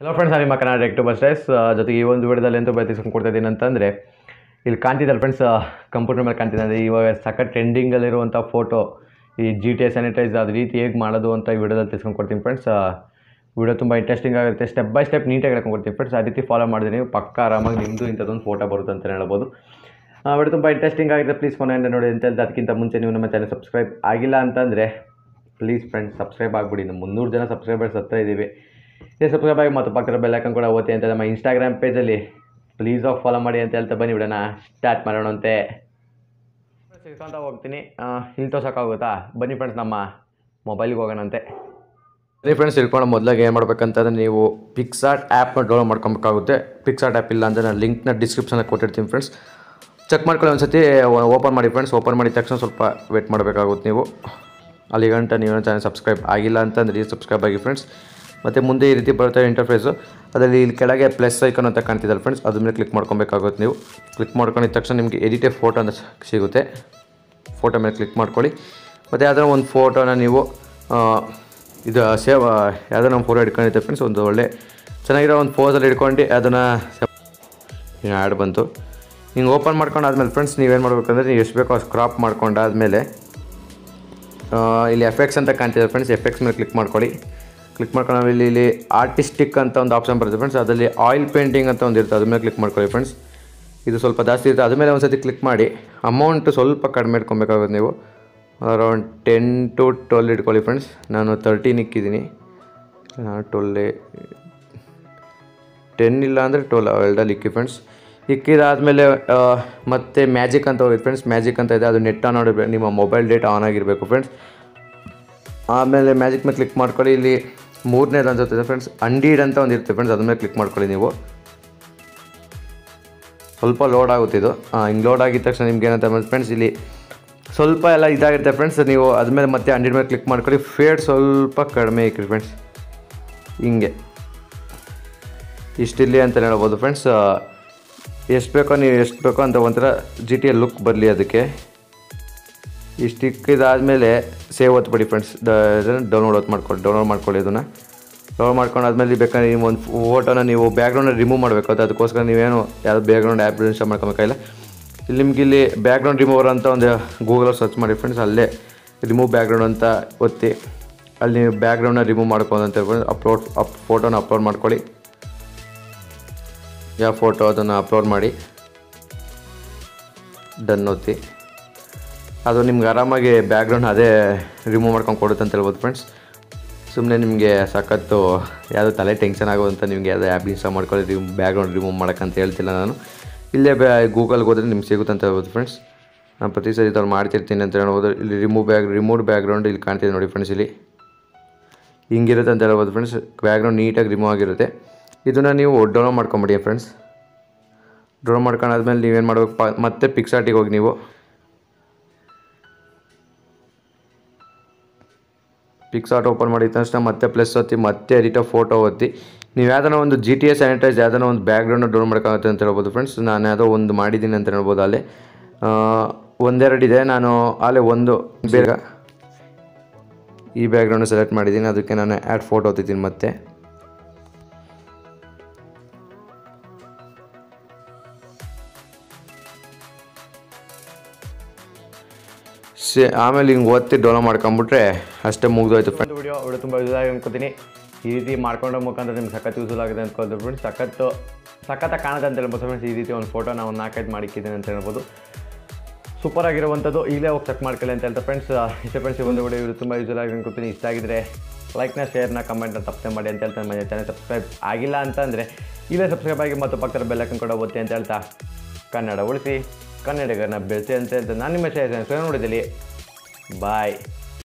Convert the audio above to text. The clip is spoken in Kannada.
ಹಲೋ ಫ್ರೆಂಡ್ಸ್ ನಾನು ನಿಮ್ಮ ಕನ್ನಡ ಡೈರೆಕ್ಟ್ ಬಸ್ ಡೈಸ್ ಜೊತೆಗೆ ಈ ಒಂದು ವಿಡಿಯೋದಲ್ಲಿ ಎಂತ ಬಯತಿಸ್ಕೊಂಡು ಕೊಡ್ತಾ ಇದ್ದೀನಿ ಅಂತಂದರೆ ಇಲ್ಲಿ ಕಾಣ್ತಿದ್ದಲ್ಲ ಫ್ರೆಂಡ್ಸ್ ಕಂಪ್ಯೂಟರ್ ಮೇಲೆ ಕಾಣ್ತಿದೆ ಅಂದರೆ ಇವಾಗ ಸಖತ್ ಟ್ರೆಂಡಿಂಗಲ್ಲಿರುವಂಥ ಫೋಟೋ ಈ ಜಿ ಟಿ ಎ ಸ್ಯಾನಿಟೈಸ್ ಅದು ರೀತಿ ಹೇಗೆ ಮಾಡೋದು ಅಂತ ಈ ವಿಡಿಯೋದಲ್ಲಿ ತಿಳ್ಸ್ಕೊಂಡು ಕೊಡ್ತೀನಿ ಫ್ರೆಂಡ್ಸ್ ವಿಡಿಯೋ ತುಂಬ ಇಂಟ್ರೆಸ್ಟಿಂಗ್ ಆಗುತ್ತೆ ಸ್ಟೆಪ್ ಬೈ ಸ್ಟೆಪ್ ನೀಟಾಗಿ ಹೇಳ್ಕೊಂಡು ಕೊಡ್ತೀನಿ ಫ್ರೆಂಡ್ಸ್ ಆ ರೀತಿ ಫಾಲೋ ಮಾಡಿದ್ರೆ ನೀವು ಪಕ್ಕ ಆರಾಮಾಗಿ ನಿಮ್ಮದು ಇಂಥದ್ದೊಂದು ಫೋಟೋ ಬರುತ್ತೆ ಅಂತ ಹೇಳ್ಬೋದು ವಿಡಿಯೋ ತುಂಬ ಇಂಟ್ರೆಸ್ಟಿಂಗ್ ಆಗಿದೆ ಪ್ಲೀಸ್ ಕೊನೆಯಿಂದ ನೋಡಿ ಅಂತ ಹೇಳ್ದೆ ಅದಕ್ಕಿಂತ ಮುಂಚೆ ನೀವು ನಮ್ಮ ಚಾನಲ್ ಸಬ್ಸ್ಕ್ರೈಬ್ ಆಗಿಲ್ಲ ಅಂತಂದರೆ ಪ್ಲೀಸ್ ಫ್ರೆಂಡ್ಸ್ ಸಬ್ಸ್ಕ್ರೈಬ್ ಆಗಿಬಿಡಿ ನಮ್ಮ ಮುನ್ನೂರು ಜನ ಸಬ್ಸ್ಕ್ರೈಬರ್ಸ್ ಹತ್ರ ಇದ್ದೀವಿ ಈ ಸಬ್ಸ್ಕ್ರೈಬ್ ಆಗಿ ಮತ್ತು ಪಕ್ಕದ ಬೆಲ್ಲೈಕನ್ ಕೂಡ ಓದ್ತಿ ಅಂತ ನಮ್ಮ ಇನ್ಸ್ಟಾಗ್ರಾಮ್ ಪೇಜಲ್ಲಿ ಪ್ಲೀಸ್ ಆಫ್ ಫಾಲೋ ಮಾಡಿ ಅಂತ ಹೇಳ್ತಾ ಬನ್ನಿ ಬಿಡೋಣ ಸ್ಟಾರ್ಟ್ ಮಾಡೋಣಂತೆ ಸಿಗ್ಕೊಂತ ಹೋಗ್ತೀನಿ ಆ, ಇಲ್ಲಿ ತೋರ್ಸೋಕ್ಕಾಗುತ್ತಾ ಬನ್ನಿ ಫ್ರೆಂಡ್ಸ್ ನಮ್ಮ ಮೊಬೈಲ್ಗೆ ಹೋಗೋಣಂತೆ ಸರಿ ಫ್ರೆಂಡ್ಸ್ ತಿಳ್ಕೊಂಡು ಮೊದಲಾಗಿ ಏನು ಮಾಡ್ಬೇಕಂತಂದ್ರೆ ನೀವು ಪಿಕ್ಸಾರ್ಟ್ ಆ್ಯಪ್ನ ಡೌನ್ಲೋಡ್ ಮಾಡ್ಕೊಬೇಕಾಗುತ್ತೆ ಪಿಕ್ಸಾರ್ಟ್ ಆ್ಯಪ್ ಇಲ್ಲ ಅಂದರೆ ನಾನು ಲಿಂಕ್ನ ಡಿಸ್ಕ್ರಿಪ್ಷನಲ್ಲಿ ಕೊಟ್ಟಿರ್ತೀನಿ ಫ್ರೆಂಡ್ಸ್ ಚೆಕ್ ಮಾಡ್ಕೊಳ್ಳಿ ಒಂದು ಸತಿ ಓಪನ್ ಮಾಡಿ ಫ್ರೆಂಡ್ಸ್ ಓಪನ್ ಮಾಡಿದ ತಕ್ಷಣ ಸ್ವಲ್ಪ ವೇಟ್ ಮಾಡಬೇಕಾಗುತ್ತೆ ನೀವು ಅಲ್ಲಿ ಗಂಟ ನೀವು ಚಾನಲ್ ಸಬ್ಸ್ಕ್ರೈಬ್ ಆಗಿಲ್ಲ ಅಂತಂದ್ರೆ ಸಬ್ಸ್ಕ್ರೈಬ್ ಆಗಿ ಫ್ರೆಂಡ್ಸ್ ಮತ್ತು ಮುಂದೆ ಈ ರೀತಿ ಬರುತ್ತೆ ಇಂಟರ್ಫೇಸು ಅದರಲ್ಲಿ ಇಲ್ಲಿ ಕೆಳಗೆ ಪ್ಲಸ್ ಐಕನ್ ಅಂತ ಕಾಣ್ತಿದ್ದಲ್ಲ ಫ್ರೆಂಡ್ಸ್ ಅದ್ರ ಮೇಲೆ ಕ್ಲಿಕ್ ಮಾಡ್ಕೊಬೇಕಾಗುತ್ತೆ ನೀವು ಕ್ಲಿಕ್ ಮಾಡ್ಕೊಂಡಿದ ತಕ್ಷಣ ನಿಮಗೆ ಎಡಿಟೇ ಫೋಟೋ ಅಂತ ಸಿಗುತ್ತೆ ಫೋಟೋ ಮೇಲೆ ಕ್ಲಿಕ್ ಮಾಡ್ಕೊಳ್ಳಿ ಮತ್ತು ಯಾವ್ದಾರ ಒಂದು ಫೋಟೋನ ನೀವು ಆ, ಇದು ಸೇವ್ ಯಾವ್ದಾರ ಒಂದು ಫೋಟೋ ಹಿಡ್ಕೊಂಡಿದ್ದೆ ಫ್ರೆಂಡ್ಸ್ ಒಂದು ಒಳ್ಳೆ ಚೆನ್ನಾಗಿರೋ ಒಂದು ಫೋಸಲ್ಲಿ ಹಿಡ್ಕೊಂಡು ಅದನ್ನು ಏನು ಆ್ಯಡ್ ಬಂತು ಹಿಂಗೆ ಓಪನ್ ಮಾಡ್ಕೊಂಡು ಆದಮೇಲೆ ಫ್ರೆಂಡ್ಸ್ ನೀವೇನು ಮಾಡ್ಬೇಕಂದ್ರೆ ನೀವು ಎಷ್ಟು ಬೇಕೋ ಅಷ್ಟು ಕ್ರಾಪ್ ಮಾಡ್ಕೊಂಡಾದ್ಮೇಲೆ ಆ, ಇಲ್ಲಿ ಎಫೆಕ್ಟ್ಸ್ ಅಂತ ಕಾಣ್ತಿದೆ ಫ್ರೆಂಡ್ಸ್ ಎಫೆಕ್ಟ್ಸ್ ಮೇಲೆ ಕ್ಲಿಕ್ ಮಾಡ್ಕೊಳ್ಳಿ ಕ್ಲಿಕ್ ಮಾಡ್ಕೊಂಡು ಆಮೇಲೆ ಇಲ್ಲಿ ಇಲ್ಲಿ ಆರ್ಟಿಸ್ಟಿಕ್ ಅಂತ ಒಂದು ಆಪ್ಷನ್ ಬರುತ್ತೆ ಫ್ರೆಂಡ್ಸ್ ಅದರಲ್ಲಿ ಆಯಿಲ್ ಪೇಂಟಿಂಗ್ ಅಂತ ಒಂದು ಇರುತ್ತೆ ಅದ್ರ ಮೇಲೆ ಕ್ಲಿಕ್ ಮಾಡ್ಕೊಳ್ಳಿ ಫ್ರೆಂಡ್ಸ್ ಇದು ಸ್ವಲ್ಪ ಜಾಸ್ತಿ ಇರುತ್ತೆ ಅದ್ರ ಮೇಲೆ ಒಂದು ಸತಿ ಕ್ಲಿಕ್ ಮಾಡಿ ಅಮೌಂಟ್ ಸ್ವಲ್ಪ ಕಡಿಮೆ ಇಟ್ಕೊಬೇಕಾಗುತ್ತೆ ನೀವು ಅರೌಂಡ್ ಟೆನ್ ಟು ಟ್ವೆಲ್ ಇಟ್ಕೊಳ್ಳಿ ಫ್ರೆಂಡ್ಸ್ ನಾನು ತರ್ಟೀನ್ ಇಕ್ಕಿದ್ದೀನಿ ಟ್ವೆಲ್ಲೇ ಟೆನ್ ಇಲ್ಲ ಅಂದರೆ ಟ್ವೆಲ್ ಎರಡಲ್ಲಿ ಇಕ್ಕಿ ಫ್ರೆಂಡ್ಸ್ ಇಕ್ಕಿದಾದಮೇಲೆ ಮತ್ತೆ ಮ್ಯಾಜಿಕ್ ಅಂತ ಹೋಗಿದೆ ಫ್ರೆಂಡ್ಸ್ ಮ್ಯಾಜಿಕ್ ಅಂತ ಇದೆ ಅದು ನೆಟ್ ಆನ್ ಆಗಿರ್ಬೇಕು ನಿಮ್ಮ ಮೊಬೈಲ್ ಡೇಟಾ ಆನ್ ಆಗಿರಬೇಕು ಫ್ರೆಂಡ್ಸ್ ಆಮೇಲೆ ಮ್ಯಾಜಿಕ್ ಮೇಲೆ ಕ್ಲಿಕ್ ಮಾಡ್ಕೊಳ್ಳಿ ಇಲ್ಲಿ ಮೂರನೇದು ಅನ್ಸುತ್ತೆ ಫ್ರೆಂಡ್ಸ್ ಅಂಡೀಡ್ ಅಂತ ಒಂದು ಇರುತ್ತೆ ಫ್ರೆಂಡ್ಸ್ ಅದ್ರ ಮೇಲೆ ಕ್ಲಿಕ್ ಮಾಡ್ಕೊಳ್ಳಿ ನೀವು ಸ್ವಲ್ಪ ಲೋಡ್ ಆಗುತ್ತೆ ಇದು ಹಿಂಗೆ ಲೋಡ್ ಆಗಿದ ತಕ್ಷಣ ನಿಮ್ಗೆ ಏನಂತ ಫ್ರೆಂಡ್ಸ್ ಇಲ್ಲಿ ಸ್ವಲ್ಪ ಎಲ್ಲ ಇದಾಗಿರುತ್ತೆ ಫ್ರೆಂಡ್ಸ್ ನೀವು ಅದ್ಮೇಲೆ ಮತ್ತೆ ಅಂಡಿಡ್ ಮೇಲೆ ಕ್ಲಿಕ್ ಮಾಡ್ಕೊಳ್ಳಿ ಫೇಡ್ ಸ್ವಲ್ಪ ಕಡಿಮೆ ಇಕ್ರಿ ಫ್ರೆಂಡ್ಸ್ ಹಿಂಗೆ ಇಷ್ಟಿಲ್ಲಿ ಅಂತ ಹೇಳ್ಬೋದು ಫ್ರೆಂಡ್ಸ್ ಎಷ್ಟು ಬೇಕೋ ನೀವು ಎಷ್ಟು ಬೇಕೋ ಅಂತ ಒಂಥರ ಜಿ ಟಿ ಎಲ್ ಲುಕ್ ಬರಲಿ ಅದಕ್ಕೆ ಇಷ್ಟು ಇಕ್ಕಿದಾದಮೇಲೆ ಸೇವ್ ಒತ್ಬಿಡಿ ಫ್ರೆಂಡ್ಸ್ ಡೌನ್ಲೋಡ್ ಒತ್ತು ಮಾಡ್ಕೊಳ್ಳಿ ಡೌನ್ಲೋಡ್ ಮಾಡ್ಕೊಳ್ಳಿ ಇದನ್ನು ಡೌನ್ಲೋಡ್ ಮಾಡ್ಕೊಂಡಾದ್ಮೇಲೆ ಬೇಕಾದ್ರೆ ನೀವು ಒಂದು ಫೋಟೋನ ನೀವು ಬ್ಯಾಕ್ಗ್ರೌಂಡ್ ರಿಮೂವ್ ಮಾಡಬೇಕು ಅದು ಅದಕ್ಕೋಸ್ಕರ ನೀವೇನು ಯಾವುದು ಬ್ಯಾಕ್ಗ್ರೌಂಡ್ ಆ್ಯಪ್ ಇನ್ಸ್ಟಾಲ್ ಮಾಡ್ಕೊಬೇಕಾಗಿಲ್ಲ ಇಲ್ಲಿ ನಿಮ್ಗೆ ಇಲ್ಲಿ ಬ್ಯಾಕ್ಗ್ರೌಂಡ್ ರಿಮೂವರ್ ಅಂತ ಒಂದು ಗೂಗಲಲ್ಲಿ ಸರ್ಚ್ ಮಾಡಿ ಫ್ರೆಂಡ್ಸ್ ಅಲ್ಲೇ ರಿಮೂವ್ ಬ್ಯಾಕ್ಗ್ರೌಂಡ್ ಅಂತ ಒತ್ತಿ ಅಲ್ಲಿ ನೀವು ಬ್ಯಾಕ್ಗ್ರೌಂಡ್ನ ರಿಮೂವ್ ಮಾಡ್ಕೊಂಡು ಅಂತ ಹೇಳ್ಬೋದು ಅಪ್ಲೋಡ್ ಅಪ್ ಫೋಟೋನ ಅಪ್ಲೋಡ್ ಮಾಡ್ಕೊಳ್ಳಿ ಯಾವ ಫೋಟೋ ಅದನ್ನು ಅಪ್ಲೋಡ್ ಮಾಡಿ ಡನ್ ಒತ್ತಿ ಅದು ನಿಮ್ಗೆ ಆರಾಮಾಗಿ ಬ್ಯಾಕ್ಗ್ರೌಂಡ್ ಅದೇ ರಿಮೂವ್ ಮಾಡ್ಕೊಂಡು ಕೊಡುತ್ತೆ ಅಂತ ಹೇಳ್ಬೋದು ಫ್ರೆಂಡ್ಸ್ ಸುಮ್ಮನೆ ನಿಮಗೆ ಸಖತ್ತು ಯಾವುದೋ ತಲೆ ಟೆನ್ಷನ್ ಆಗೋದಂತ ನಿಮಗೆ ಯಾವುದೋ ಆ್ಯಪ್ ಇನ್ಸ್ಟಾಲ್ ಮಾಡ್ಕೊಳ್ಳಿ ರಿಮ್ ಬ್ಯಾಕ್ಗ್ರೌಂಡ್ ರಿಮೂವ್ ಮಾಡೋಕ್ಕಂತ ಹೇಳ್ತಿಲ್ಲ ನಾನು ಇಲ್ಲೇ ಬ್ಯಾ ಗೂಗಲ್ಗೆ ಹೋದ್ರೆ ನಿಮ್ಗೆ ಸಿಗುತ್ತೆ ಅಂತ ಹೇಳ್ಬೋದು ಫ್ರೆಂಡ್ಸ್ ನಾನು ಪ್ರತಿ ಸರಿ ಇದ್ರಲ್ಲಿ ಮಾಡ್ತಿರ್ತೀನಿ ಅಂತ ಹೇಳ್ಬೋದು ಇಲ್ಲಿ ರಿಮೂವ್ ಬ್ಯಾಗ್ ರಿಮೂವ್ ಬ್ಯಾಕ್ಗ್ರೌಂಡ್ ಇಲ್ಲಿ ಕಾಣ್ತಿದೆ ನೋಡಿ ಫ್ರೆಂಡ್ಸ್ ಇಲ್ಲಿ ಹಿಂಗಿರುತ್ತೆ ಅಂತ ಹೇಳ್ಬೋದು ಫ್ರೆಂಡ್ಸ್ ಬ್ಯಾಕ್ಗ್ರೌಂಡ್ ನೀಟಾಗಿ ರಿಮೂವ್ ಆಗಿರುತ್ತೆ ಇದನ್ನು ನೀವು ಡೌನ್ಲೋಡ್ ಮಾಡ್ಕೊಂಬಿಡಿ ಫ್ರೆಂಡ್ಸ್ ಡೌನ್ಲೋಡ್ ಮಾಡ್ಕೊಂಡಾದ್ಮೇಲೆ ನೀವೇನು ಮಾಡ್ಬೇಕು ಪ ಮತ್ತೆ ಪಿಕ್ಸಾರ್ಟಿಗೆ ಹೋಗಿ ನೀವು ಪಿಕ್ಸಾರ್ಟ್ ಓಪನ್ ಮಾಡಿದ ತಕ್ಷಣ ಮತ್ತೆ ಪ್ಲಸ್ ಒತ್ತಿ ಮತ್ತೆ ಎಡಿಟೋ ಫೋಟೋ ಒತ್ತಿ ನೀವು ಯಾವ್ದಾನ ಒಂದು ಜಿ ಟಿ ಎಸ್ ಸ್ಯಾನಿಟೈಸ್ ಯಾವ್ದಾನ ಒಂದು ಬ್ಯಾಕ್ಗ್ರೌಂಡ್ ಡೌನ್ ಮಾಡೋಕ್ಕಾಗುತ್ತೆ ಅಂತ ಹೇಳ್ಬೋದು ಫ್ರೆಂಡ್ಸ್ ನಾನು ಯಾವುದೋ ಒಂದು ಮಾಡಿದ್ದೀನಿ ಅಂತ ಹೇಳ್ಬೋದು ಅಲ್ಲಿ ಆ, ಒಂದೆರಡಿದೆ ನಾನು ಅಲ್ಲೇ ಒಂದು ಬೇಗ ಈ ಬ್ಯಾಕ್ಗ್ರೌಂಡ್ ಸೆಲೆಕ್ಟ್ ಮಾಡಿದ್ದೀನಿ ಅದಕ್ಕೆ ನಾನು ಆ್ಯಡ್ ಫೋಟೋ ಒತ್ತಿದ್ದೀನಿ ಮತ್ತೆ ಸೇ ಆಮೇಲೆ ಹಿಂಗೆ ಒತ್ತಿ ಡೌನ್ಲೋಡ್ ಮಾಡ್ಕೊಂಬಿಟ್ರೆ ಅಷ್ಟೇ ಮುಗ್ದೋಯ್ತು ಫ್ರೆಂಡ್ ವಿಡಿಯೋ ವಿಡಿಯೋ ತುಂಬ ಯೂಸ್ ಆಗಿ ಅನ್ಕೋತೀನಿ ಈ ರೀತಿ ಮಾಡ್ಕೊಂಡ ಮುಖಾಂತರ ನಿಮ್ಗೆ ಸಖತ್ ಯೂಸ್ಫುಲ್ ಆಗಿದೆ ಅನ್ಕೋದು ಫ್ರೆಂಡ್ಸ್ ಸಖತ್ತು ಸಖತ್ತಾಗಿ ಕಾಣುತ್ತೆ ಅಂತ ಹೇಳ್ಬೋದು ಫ್ರೆಂಡ್ಸ್ ಈ ರೀತಿ ಒಂದು ಫೋಟೋ ನಾವು ನಾಲ್ಕೈದು ಮಾಡಿಕ್ಕಿದ್ದೀನಿ ಅಂತ ಹೇಳ್ಬೋದು ಸೂಪರ್ ಆಗಿರುವಂಥದ್ದು ಈಗಲೇ ಹೋಗಿ ಚೆಕ್ ಮಾಡ್ಕೊಳ್ಳಿ ಅಂತ ಹೇಳ್ತಾ ಫ್ರೆಂಡ್ಸ್ ಇಷ್ಟ ಫ್ರೆಂಡ್ಸ್ ಈ ಒಂದು ವಿಡಿಯೋ ಇದು ತುಂಬ ಯೂಸ್ ಆಗಿ ಅನ್ಕೋತೀನಿ ಇಷ್ಟ ಆಗಿದ್ರೆ ಲೈಕ್ನ ಶೇರ್ನ ಕಮೆಂಟ್ನ ತಪ್ಪದೆ ಮಾಡಿ ಅಂತ ಹೇಳ್ತಾ ಮನೆ ಚಾನಲ್ ಸಬ್ಸ್ಕ್ರೈಬ್ ಆಗಿಲ್ಲ ಅಂತಂದರೆ ಇಲ್ಲೇ ಸಬ್ಸ್ಕ್ರೈಬ್ ಆಗಿ ಮತ್ತು ಪಕ್ಕದ ಬೆಲ್ಲಕ್ಕನ್ ಕೂಡ ಓದ್ತಿ ಅಂತ ಹೇಳ್ತಾ ಕನ್ನಡ ಉಳಿಸಿ ಕನ್ನಡಿಗರನ್ನ ಬೆಳೆಸಿ ಅಂತ ಹೇಳ್ತಾ ನಾನು ನಿಮ್ಮ ಶೇರ್ ನೋಡಿದಲ್ಲಿ ಬಾಯ್